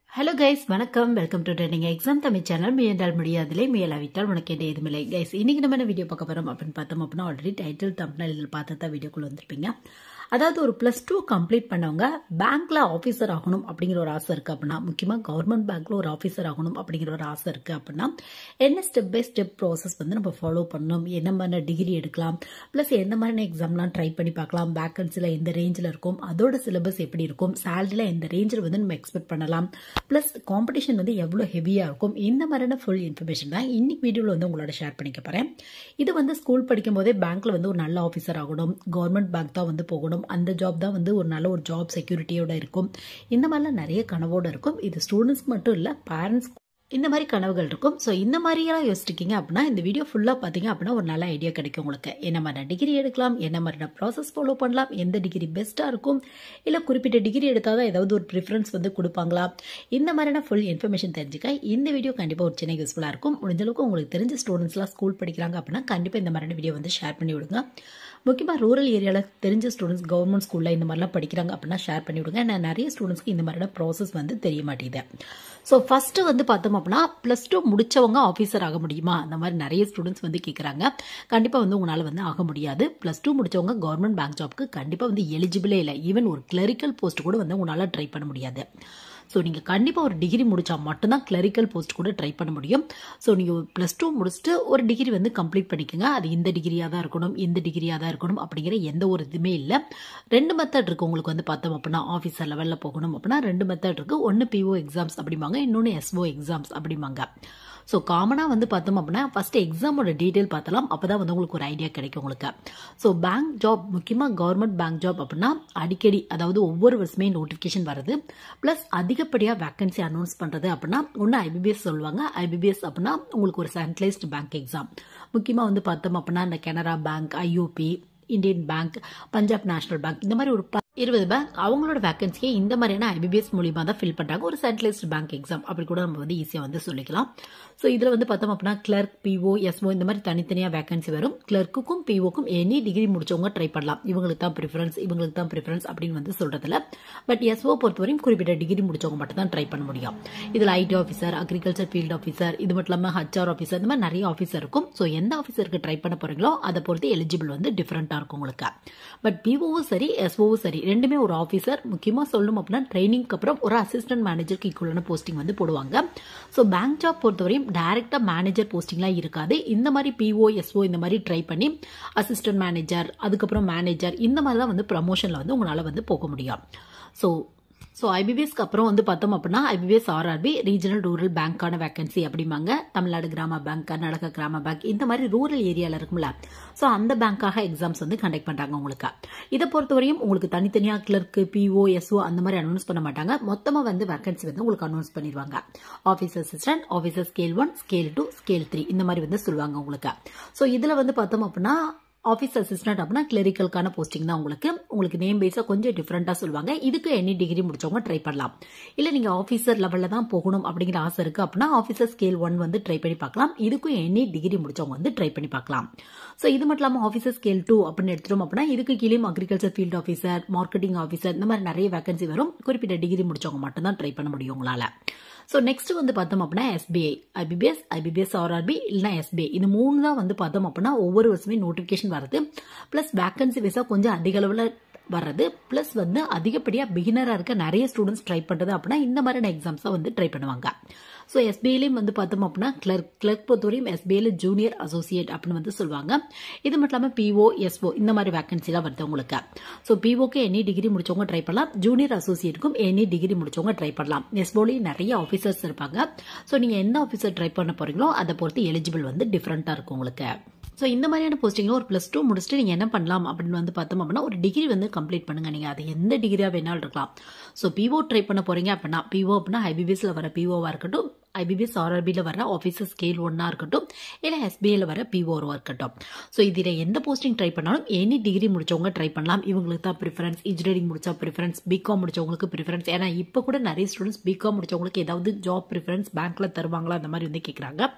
hello guys வணக்கம் welcome to trending exam Tamil channel முயன்றால் முடியாதிலே முயலாவிட்டால் உனக்கு எந்த எதுவுமில்லை கைஸ் இன்னைக்கு நம்ம என்ன வீடியோ பார்க்க போறோம் அப்படின்னு பார்த்தோம் அப்படின்னா ஆல்ரெடி டைட்டில் தம்ப்னல் இதில் பார்த்து தான் வீடியோக்குள்ள வந்திருப்பீங்க அதாவது ஒரு ப்ளஸ் டூ கம்ப்ளீட் பண்ணவங்க பேங்க்ல ஆஃபீஸர் ஆகணும் அப்படிங்கிற ஒரு ஆசை இருக்கு அப்படின்னா முக்கியமாக கவர்மெண்ட் பேங்க்ல ஒரு ஆஃபீஸர் ஆகணும் அப்படிங்கிற ஒரு ஆசை இருக்கு அப்படின்னா என்ன ஸ்டெப் பை ஸ்டெப் ப்ராசஸ் வந்து நம்ம ஃபாலோ பண்ணணும் என்ன மாதிரி டிகிரி எடுக்கலாம் ப்ளஸ் எந்த மாதிரியான எக்ஸாம்லாம் ட்ரை பண்ணி பார்க்கலாம் வேக்கன்சியில் எந்த ரேஞ்சில் இருக்கும் அதோட சிலபஸ் எப்படி இருக்கும் சேலரியில் எந்த ரேஞ்சில் வந்து நம்ம எக்ஸ்பெக்ட் பண்ணலாம் ப்ளஸ் காம்படிஷன் வந்து எவ்வளோ ஹெவியாக இருக்கும் இந்த மாதிரியான ஃபுல் இன்ஃபர்மேஷன் தான் இன்னைக்கு வீடியோவில் வந்து உங்களோட ஷேர் பண்ணிக்க போகிறேன் இது வந்து ஸ்கூல் படிக்கும் போதே பேங்க்ல வந்து ஒரு நல்ல ஆஃபீஸர் ஆகணும் கவர்மெண்ட் பேங்க் தான் வந்து போகணும் அந்த ஜாப் தான் வந்து ஒரு நல்ல ஒரு ஜாப் செக்யூரிட்டியோட இருக்கும் இந்த மாதிரிலாம் நிறைய கனவோட இருக்கும் இது ஸ்டூடெண்ட்ஸ்க்கு மட்டும் இல்லை பேரண்ட்ஸ் இந்த மாதிரி கனவுகள் இருக்கும் ஸோ இந்த மாதிரியெல்லாம் யோசிச்சிருக்கீங்க அப்படின்னா இந்த வீடியோ ஃபுல்லாக பார்த்தீங்க அப்படின்னா ஒரு நல்ல ஐடியா கிடைக்கும் உங்களுக்கு என்ன மாதிரி டிகிரி எடுக்கலாம் என்ன மாதிரி ப்ராசஸ் ஃபாலோ பண்ணலாம் எந்த டிகிரி பெஸ்ட்டாக இருக்கும் இல்லை குறிப்பிட்ட டிகிரி எடுத்தால் தான் ஏதாவது ஒரு ப்ரிஃபரன்ஸ் வந்து கொடுப்பாங்களா இந்த மாதிரியான ஃபுல் இன்ஃபர்மேஷன் தெரிஞ்சுக்க இந்த வீடியோ கண்டிப்பாக ஒரு சின்ன யூஸ்ஃபுல்லாக இருக்கும் முடிஞ்ச அளவுக்கு உங்களுக்கு தெரிஞ்ச ஸ்டூடெண்ட்ஸ்லாம் ஸ்கூல் படிக்கிறாங்க அப்படின்னா கண்டிப்பாக இந்த மாதிரியான வீடியோ வந்து ஷேர் பண்ணி விடுங்க முக்கியமாக ரூரல் ஏரியாவில் தெரிஞ்ச ஸ்டூடெண்ட்ஸ் கவர்மெண்ட் ஸ்கூலில் இந்த மாதிரிலாம் படிக்கிறாங்க அப்படின்னா ஷேர் பண்ணி விடுங்க நான் நிறைய ஸ்டூடெண்ட்ஸ்க்கு இந்த மாதிரியான ப்ராசஸ் வந்து தெரிய மாட்டேங்குது ஸோ ஃபஸ்ட்டு வந்து பார்த்தோம் அப்படின்னா ப்ளஸ் டூ முடிச்சவங்க ஆஃபீஸர் ஆக முடியுமா அந்த மாதிரி நிறைய ஸ்டூடெண்ட்ஸ் வந்து கேட்குறாங்க கண்டிப்பாக வந்து உங்களால் வந்து ஆக முடியாது ப்ளஸ் டூ முடிச்சவங்க கவர்மெண்ட் பேங்க் ஜாப்க்கு கண்டிப்பாக வந்து எலிஜிபிளே இல்லை ஈவன் ஒரு கிளரிக்கல் போஸ்ட் கூட வந்து உங்களால் ட்ரை பண்ண முடியாது ஸோ நீங்கள் கண்டிப்பாக ஒரு டிகிரி முடித்தா மட்டும்தான் கிளரிக்கல் போஸ்ட் கூட ட்ரை பண்ண முடியும் ஸோ நீங்கள் ப்ளஸ் டூ முடிச்சுட்டு ஒரு டிகிரி வந்து கம்ப்ளீட் பண்ணிக்கோங்க அது இந்த டிகிரியாக தான் இருக்கணும் இந்த டிகிரியாக தான் இருக்கணும் அப்படிங்கிற எந்த ஒரு இதுவுமே இல்லை ரெண்டு மெத்தட் இருக்குது உங்களுக்கு வந்து பார்த்தோம் அப்படின்னா ஆஃபீஸர் லெவலில் போகணும் அப்படின்னா ரெண்டு மெத்தட் இருக்குது ஒன்று பிஓ எக்ஸாம்ஸ் அப்படிம்பாங்க இன்னொன்று எஸ்ஓ எக்ஸாம்ஸ் அப்படிம்பாங்க ஸோ காமனாக வந்து பார்த்தோம் அப்படின்னா ஃபர்ஸ்ட் எக்ஸாமோட டீட்டெயில் பார்த்தலாம் அப்போ தான் வந்து உங்களுக்கு ஒரு ஐடியா கிடைக்கும் உங்களுக்கு ஸோ பேங்க் ஜாப் முக்கியமாக கவர்மெண்ட் பேங்க் ஜாப் அப்படின்னா அடிக்கடி அதாவது ஒவ்வொரு வருஷமே நோட்டிஃபிகேஷன் வருது ப்ளஸ் அதிகப்படியாக வேக்கன்சி அனௌன்ஸ் பண்ணுறது அப்படின்னா ஒன்று ஐபிபிஎஸ் சொல்லுவாங்க ஐபிபிஎஸ் அப்படின்னா உங்களுக்கு ஒரு சென்ட்ரலைஸ்டு பேங்க் எக்ஸாம் முக்கியமாக வந்து பார்த்தோம் அப்படின்னா இந்த Canara bank IOB Indian bank Punjab national bank இந்த மாதிரி ஒரு இருபது பேங்க் அவங்களோட வேகன்சியை இந்த மாதிரியான ஐபிபிஎஸ் மூலியமாக தான் ஃபில் பண்ணுறாங்க ஒரு சென்ட்ரலைஸ்டு பேங்க் எக்ஸாம் அப்படி கூட நம்ம வந்து ஈஸியாக வந்து சொல்லிக்கலாம் ஸோ இதில் வந்து பார்த்தோம் அப்படின்னா கிளர்க் பிஓ எஸ்ஓ இந்த மாதிரி தனித்தனியாக வேகன்சி வரும் கிளர்க்குக்கும் பிஓக்கும் எனி டிகிரி முடிச்சவங்க ட்ரை பண்ணலாம் இவங்களுக்கு தான் ப்ரிஃபரன்ஸ் இவங்களுக்கு தான் ப்ரிஃபரன்ஸ் அப்படின்னு வந்து சொல்கிறதுல பட் எஸ்ஓ பொறுத்தவரையும் குறிப்பிட்ட டிகிரி முடிச்சவங்க மட்டும் தான் ட்ரை பண்ண முடியும் இதில் IT officer agriculture field officer இது மட்டும் இல்லாமல் ஹச்ஆர் ஆஃபீஸர் இந்த மாதிரி நிறைய ஆஃபீஸர் இருக்கும் ஸோ எந்த ஆஃபீஸருக்கு ட்ரை பண்ண போகிறீங்களோ அதை பொறுத்து எலிஜிபிள் வந்து டிஃப்ரெண்ட்டாக இருக்கும் உங்களுக்கு பட் பிஓவும் சரி எஸ்ஓவும் சரி ரெண்டுமே ஒரு ஆஃபீஸர் முக்கியமாக சொல்லணும் அப்படின்னா ட்ரைனிங்க்கு அப்புறம் ஒரு அசிஸ்டன்ட் மேனேஜருக்கு ஈக்குவலான போஸ்டிங் வந்து போடுவாங்க ஸோ பேங்க் ஜாப் பொறுத்தவரையும் டைரக்டாக மேனேஜர் போஸ்டிங்லாம் இருக்காது இந்த மாதிரி பிஓ எஸ்ஓ இந்த மாதிரி ட்ரை பண்ணி அசிஸ்டன்ட் மேனேஜர் அதுக்கப்புறம் மேனேஜர் இந்த மாதிரி தான் வந்து ப்ரமோஷனில் வந்து உங்களால் வந்து போக முடியும் ஸோ ஸோ ஐபிபிஎஸ்க்கு அப்புறம் வந்து பார்த்தோம் அப்படின்னா ஐபிபிஎஸ் ஆர்ஆர்பி ரீஜனல் ரூரல் பேங்க்கான வேகன்சி அப்படிம்பாங்க தமிழ்நாடு கிராம பேங்க் கர்நாடகா கிராம பேங்க் இந்த மாதிரி ரூரல் ஏரியாவில் இருக்கும்ல ஸோ அந்த பேங்க்காக எக்ஸாம்ஸ் வந்து கண்டக்ட் பண்ணுறாங்க உங்களுக்கு இதை பொறுத்தவரையும் உங்களுக்கு தனித்தனியாக கிளர்க்கு பிஓ எஸ்ஓ அந்த மாதிரி அனௌன்ஸ் பண்ண மாட்டாங்க மொத்தமாக வந்து வேகன்சி வந்து உங்களுக்கு அனௌன்ஸ் பண்ணிடுவாங்க office assistant officer scale one scale two scale three இந்த மாதிரி வந்து சொல்லுவாங்க உங்களுக்கு ஸோ இதில் வந்து பார்த்தோம் அப்படின்னா ஆஃபீஸ் அசிஸ்டன்ட் அப்படின்னா கிளரிக்கலுக்கான போஸ்டிங் தான் உங்களுக்கு உங்களுக்கு நேம் பேஸாக கொஞ்சம் டிஃப்ரெண்ட்டாக சொல்லுவாங்க இதுக்கு எனி டிகிரி முடிச்சவங்க ட்ரை பண்ணலாம் இல்லை நீங்கள் ஆஃபீஸர் லெவலில் தான் போகணும் அப்படிங்கிற ஆசை இருக்குது அப்படின்னா ஆஃபீஸர் ஸ்கேல் ஒன் வந்து ட்ரை பண்ணி பார்க்கலாம் இதுக்கும் எனி டிகிரி முடிச்சவங்க வந்து ட்ரை பண்ணி பார்க்கலாம் ஸோ இது மட்டும் இல்லாமல் ஆஃபீஸர் ஸ்கேல் டூ அப்படின்னு எடுத்துட்டோம் அப்படின்னா இதுக்கு கீழே agriculture field officer marketing officer இந்த மாதிரி நிறைய வேகன்சி வரும் குறிப்பிட்ட டிகிரி முடிச்சவங்க மட்டும் தான் ட்ரை பண்ண முடியும் உங்களால் ஸோ நெக்ஸ்ட் வந்து பார்த்தோம் அப்படின்னா எஸ்பிஐ ஐபிபிஎஸ் ஐபிபிஎஸ் ஆர்ஆர்பி இல்லைனா எஸ்பிஐ இது மூணு தான் வந்து பார்த்தோம் அப்படின்னா ஒவ்வொரு வருஷமே நோட்டிஃபிகேஷன் வருது ப்ளஸ் வேக்கன்சி வைஸாக கொஞ்சம் அதிக அளவில் வர்றது ப்ளஸ் வந்து அதிகப்படியாக பிகினராக இருக்க நிறைய ஸ்டூடெண்ட்ஸ் ட்ரை பண்ணுறது அப்படின்னா இந்த மாதிரியான எக்ஸாம்ஸை வந்து ட்ரை பண்ணுவாங்க ஸோ எஸ்பிஐலையும் வந்து பார்த்தோம் அப்படின்னா கிளர்க் கிளர்க் பொறுத்தவரையும் எஸ்பிஐல ஜூனியர் அசோசியேட் அப்படின்னு வந்து சொல்லுவாங்க இது மட்டும் இல்லாமல் பிஓ எஸ்ஓ இந்த மாதிரி வேகன்சிலாம் வருது உங்களுக்கு ஸோ பிஓக்கு எனி டிகிரி முடிச்சவங்க ட்ரை பண்ணலாம் ஜூனியர் அசோசியேட்டுக்கும் எனி டிகிரி முடிச்சவங்க ட்ரை பண்ணலாம் எஸ்ஓலையும் நிறைய ஆஃபீஸர்ஸ் இருப்பாங்க ஸோ நீங்கள் எந்த ஆஃபீஸர் ட்ரை பண்ண போறீங்களோ அதை பொறுத்து எலிஜிபிள் வந்து டிஃப்ரெண்ட்டாக இருக்கும் உங்களுக்கு ஸோ இந்த மாதிரியான போஸ்டிங்கில் ஒரு ப்ளஸ் டூ முடிச்சுட்டு நீங்கள் என்ன பண்ணலாம் அப்படின்னு வந்து பார்த்தோம் அப்படின்னா ஒரு டிகிரி வந்து கம்ப்ளீட் பண்ணுங்கள் நீங்கள் அது எந்த டிகிரியாக வேணாலும் இருக்கலாம் ஸோ பிஓ ட்ரை பண்ண போகிறீங்க அப்படின்னா பிஓ அப்படின்னா ஐபிபிஎஸ்ல வர பிஓவாக இருக்கட்டும் ஐபிபிஎஸ் ஆர்ஆர்பியில் வர ஆஃபீஸர் ஸ்கேல் ஒன்னாக இருக்கட்டும் இல்லை எஸ்பிஐயில் வர பிஓவாக இருக்கட்டும் ஸோ இதில் எந்த போஸ்டிங் ட்ரை பண்ணாலும் எனி டிகிரி முடிச்சவங்க ட்ரை பண்ணலாம் இவங்களுக்கு தான் ப்ரிஃபரன்ஸ் இன்ஜினியரிங் முடிச்சா ப்ரிஃபரன்ஸ் பிகாம் முடிச்சவங்களுக்கு ப்ரிஃபரன்ஸ் ஏன்னா இப்போ கூட நிறைய ஸ்டூடெண்ட்ஸ் பிகாம் முடிச்சவங்களுக்கு ஏதாவது ஜாப் ப்ரிஃபரன்ஸ் பேங்க்கில் தருவாங்களா அந்த மாதிரி வந்து கேட்குறாங்க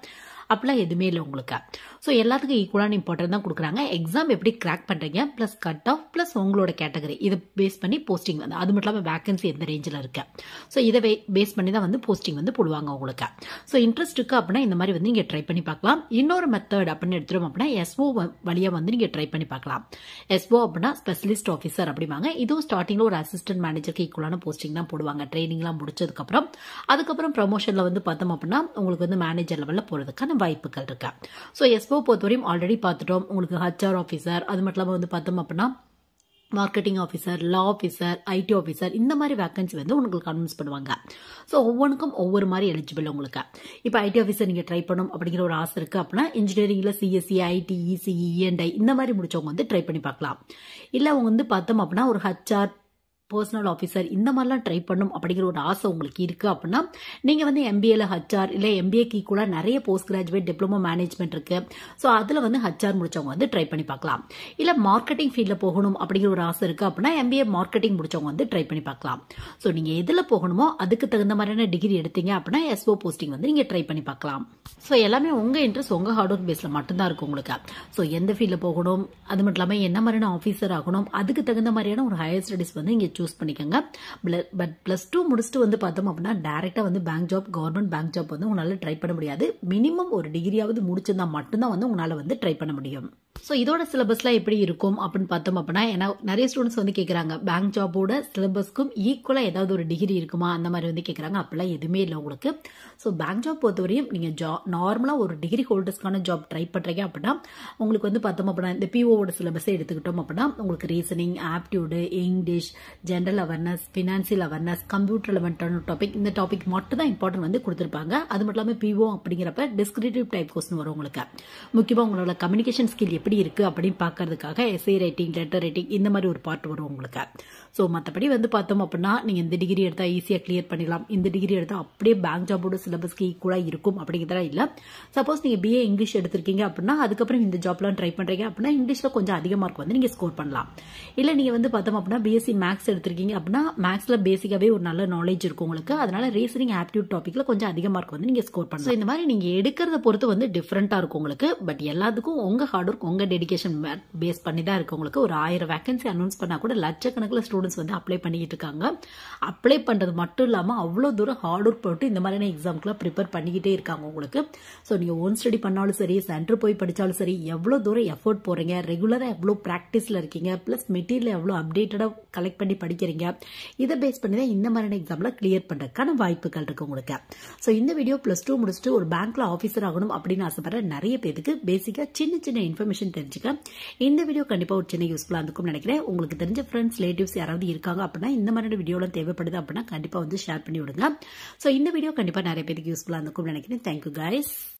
அப்படிலாம் எதுவுமே இல்லை உங்களுக்கு ஸோ எல்லாத்துக்கும் ஈக்குவலான இம்பார்ட்டன் தான் கொடுக்குறாங்க எக்ஸாம் எப்படி கிராக் பண்ணுறீங்க ப்ளஸ் கட் ஆஃப் ப்ளஸ் உங்களோட கேட்டகரி இதை பேஸ் பண்ணி போஸ்டிங் வந்து அது மட்டும் இல்லாமல் வேகன்சி எந்த ரேஞ்சில் இருக்கு ஸோ இதை பேஸ் பண்ணி தான் வந்து போஸ்டிங் வந்து போடுவாங்க உங்களுக்கு ஸோ இன்ட்ரெஸ்ட் இருக்கு அப்படின்னா இந்த மாதிரி வந்து நீங்கள் ட்ரை பண்ணி பார்க்கலாம் இன்னொரு மெத்தட் அப்படின்னு எடுத்துட்டோம் அப்படின்னா எஸ்ஓ வழியாக வந்து நீங்கள் ட்ரை பண்ணி பார்க்கலாம் எஸ்ஓ அப்படின்னா ஸ்பெஷலிஸ்ட் ஆஃபீஸர் அப்படிம்பாங்க இதுவும் ஸ்டார்டிங்கில் ஒரு அசிஸ்டன்ட் மேனேஜருக்கு ஈக்குவலான போஸ்டிங் தான் போடுவாங்க ட்ரைனிங்லாம் முடிச்சதுக்கப்புறம் அதுக்கப்புறம் ப்ரமோஷனில் வந்து பார்த்தோம் அப்படின்னா உங்களுக்கு வந்து மேனேஜர் லெவலில் போகிறதுக்கான வாய்ப்புகள் இருக்கு ஸோ எஸ்ஓ பொறுத்தவரையும் ஆல்ரெடி பார்த்துட்டோம் உங்களுக்கு ஹச்ஆர் ஆஃபீஸர் அது மட்டும் இல்லாமல் வந்து பார்த்தோம் அப்படின்னா marketing officer law officer IT officer இந்த மாதிரி வேகன்சி வந்து உங்களுக்கு அனௌன்ஸ் பண்ணுவாங்க ஸோ ஒவ்வொன்றுக்கும் ஒவ்வொரு மாதிரி எலிஜிபிள் உங்களுக்கு இப்போ ஐடி ஆஃபீஸர் நீங்கள் ட்ரை பண்ணணும் அப்படிங்கிற ஒரு ஆசை இருக்குது அப்படின்னா இன்ஜினியரிங்கில் சிஎஸ்சி ஐடி இசி இஎன்ஐ இந்த மாதிரி முடிச்சவங்க வந்து ட்ரை பண்ணி பார்க்கலாம் இல்லை அவங்க வந்து பார்த்தோம் அப்படின்னா ஒரு ஹச்ஆர் பர்சனல் ஆஃபீஸர் இந்த மாதிரிலாம் ட்ரை பண்ணும் அப்படிங்கிற ஒரு ஆசை உங்களுக்கு இருக்குது அப்படின்னா நீங்கள் வந்து எம்பிஏல ஹச்ஆர் இல்லை எம்பிஏக்கு ஈக்குவலாக நிறைய போஸ்ட் கிராஜுவேட் டிப்ளமோ மேனேஜ்மெண்ட் இருக்குது ஸோ அதில் வந்து ஹச்ஆர் முடிச்சவங்க வந்து ட்ரை பண்ணி பார்க்கலாம் இல்லை மார்க்கெட்டிங் ஃபீல்டில் போகணும் அப்படிங்கிற ஒரு ஆசை இருக்குது அப்படின்னா எம்பிஏ மார்க்கெட்டிங் முடிச்சவங்க வந்து ட்ரை பண்ணி பார்க்கலாம் ஸோ நீங்கள் எதில் போகணுமோ அதுக்கு தகுந்த மாதிரியான டிகிரி எடுத்தீங்க அப்படின்னா எஸ்ஓ போஸ்டிங் வந்து நீங்கள் ட்ரை பண்ணி பார்க்கலாம் ஸோ எல்லாமே உங்கள் இன்ட்ரெஸ்ட் உங்கள் ஹார்ட் ஒர்க் பேஸில் மட்டும்தான் இருக்கும் உங்களுக்கு ஸோ எந்த ஃபீல்டில் போகணும் அது மட்டும் இல்லாமல் என்ன மாதிரியான ஆஃபீஸர் ஆகணும் அதுக்கு தகுந்த மாதிரியான ஒரு ஹையர் ஸ்டடிஸ் வந்து நீங்கள் சூஸ் பண்ணிக்கோங்க பட் ப்ளஸ் டூ முடிச்சுட்டு வந்து பார்த்தோம் அப்படின்னா டேரெக்டாக வந்து bank job government bank job வந்து உங்களால் ட்ரை பண்ண முடியாது மினிமம் ஒரு டிகிரியாவது முடிச்சிருந்தா மட்டும்தான் வந்து உங்களால் வந்து ட்ரை பண்ண முடியும் ஸோ இதோட சிலபஸ்லாம் எப்படி இருக்கும் அப்படின்னு பார்த்தோம் அப்படின்னா ஏன்னா நிறைய ஸ்டூடெண்ட்ஸ் வந்து கேட்குறாங்க பேங்க் ஜாபோட சிலபஸ்க்கும் ஈக்குவலாக ஏதாவது ஒரு டிகிரி இருக்குமா அந்த மாதிரி வந்து கேட்குறாங்க அப்படிலாம் எதுவுமே இல்லை உங்களுக்கு ஸோ பேங்க் ஜாப் பொறுத்தவரையும் நீங்கள் ஜா நார்மலாக ஒரு டிகிரி ஹோல்டர்ஸ்க்கான ஜாப் ட்ரை பண்ணுறீங்க அப்படின்னா உங்களுக்கு வந்து பார்த்தோம் அப்படின்னா இந்த பிஓவோட சிலபஸை எடுத்துக்கிட்டோம் அப்படின்னா உங்களுக்கு reasoning aptitude English general awareness financial awareness computer லெவன்டான டாபிக் இந்த டாபிக் மட்டும் தான் இம்பார்ட்டன்ட் வந்து கொடுத்துருப்பாங்க அது மட்டும் இல்லாமல் பிஓ அப்படிங்கிறப்ப டிஸ்கிரிப்டிவ் டைப் கொஸ்டின் வரும் உங்களுக்கு முக்கியமாக உங்களோட கம்யூனிகேஷன் ஸ்கில் எப்படி இருக்கு அப்படின்னு பார்க்கறதுக்காக எஸ்ஐ ரைட்டிங் லெட்டர் ரைட்டிங் இந்த மாதிரி ஒரு பார்ட் வரும் உங்களுக்கு ஸோ மற்றபடி வந்து பார்த்தோம் அப்படின்னா நீங்கள் இந்த டிகிரி எடுத்தால் ஈஸியாக கிளியர் பண்ணிடலாம் இந்த டிகிரி எடுத்தால் அப்படியே பேங்க் ஜாபோட சிலபஸ்க்கு ஈக்குவலாக இருக்கும் அப்படிங்கிறதா இல்லை சப்போஸ் நீங்கள் பிஏ இங்கிலீஷ் எடுத்திருக்கீங்க அப்படின்னா அதுக்கப்புறம் இந்த ஜாப்லாம் ட்ரை பண்ணுறீங்க அப்படின்னா இங்கிலீஷில் கொஞ்சம் அதிக மார்க் வந்து நீங்கள் ஸ்கோர் பண்ணலாம் இல்லை நீங்கள் வந்து பார்த்தோம் அப்படின்னா பிஎஸ்சி மேக்ஸ் எடுத்திருக்கீங்க அப்படின்னா மேக்ஸில் பேசிக்காகவே ஒரு நல்ல நாலேஜ் இருக்கும் உங்களுக்கு அதனால ரீசனிங் ஆப்டியூட் டாப்பிக்கில் கொஞ்சம் அதிக மார்க் வந்து நீங்கள் ஸ்கோர் பண்ணலாம் இந்த மாதிரி நீங்கள் எடுக்கிறத பொறுத்து வந்து டிஃப்ரெண்ட்டாக இருக்கும் உங்களுக்கு பட் எல்லாத்துக்கும் உங்கள் ஹார்ட் ஒர்க் உங்கள் டெடிகேஷன் பேஸ் பண்ணி தான் இருக்கு உங்களுக்கு ஒரு ஆயிரம் வேகன்சி அனௌன்ஸ் பண்ணால் கூட லட்சக்கணக்கில் ஸ்டூடெண்ட்ஸ் வந்து அப்ளை பண்ணிக்கிட்டு இருக்காங்க அப்ளை பண்ணுறது மட்டும் இல்லாமல் அவ்வளோ தூரம் ஹார்ட் ஒர்க் போட்டு இந்த மாதிரியான எக்ஸாம்க்குலாம் ப்ரிப்பேர் பண்ணிக்கிட்டே இருக்காங்க உங்களுக்கு ஸோ நீங்கள் ஓன் ஸ்டடி பண்ணாலும் சரி சென்டர் போய் படித்தாலும் சரி எவ்வளோ தூரம் எஃபோர்ட் போகிறீங்க ரெகுலராக எவ்வளோ ப்ராக்டிஸில் இருக்கீங்க ப்ளஸ் மெட்டீரியல் எவ்வளோ அப்டேட்டடாக கலெக்ட் பண்ணி படிக்கிறீங்க இதை பேஸ் பண்ணி தான் இந்த மாதிரியான எக்ஸாமில் கிளியர் பண்ணுறதுக்கான வாய்ப்புகள் இருக்கு உங்களுக்கு ஸோ இந்த வீடியோ ப்ளஸ் டூ முடிச்சுட்டு ஒரு பேங்க்ல ஆஃபீஸர் ஆகணும் அப்படின்னு ஆசைப்படுற நிறைய பேருக்கு பேசிக்காக சின்ன சின்ன இன்ஃபர்மேஷன் தெரிஞ்சுக்க இந்த வீடியோ கண்டிப்பாக ஒரு சின்ன யூஸ்ஃபுல்லாக இருக்கும்னு நினைக்கிறேன் உங்களுக்கு தெரிஞ்ச ஃப்ரெண்ட்ஸ் ரிலேட்டிவ்ஸ் யாராவது இருக்காங்க அப்படின்னா இந்த மாதிரி வீடியோலாம் தேவைப்படுது அப்படின்னா கண்டிப்பாக வந்து ஷேர் பண்ணி விடுங்க ஸோ இந்த வீடியோ கண்டிப்பாக நிறைய பேருக்கு யூஸ்ஃபுல்லாக இருக்கும்னு நினைக்கிறேன் தேங்க்யூ கைஸ்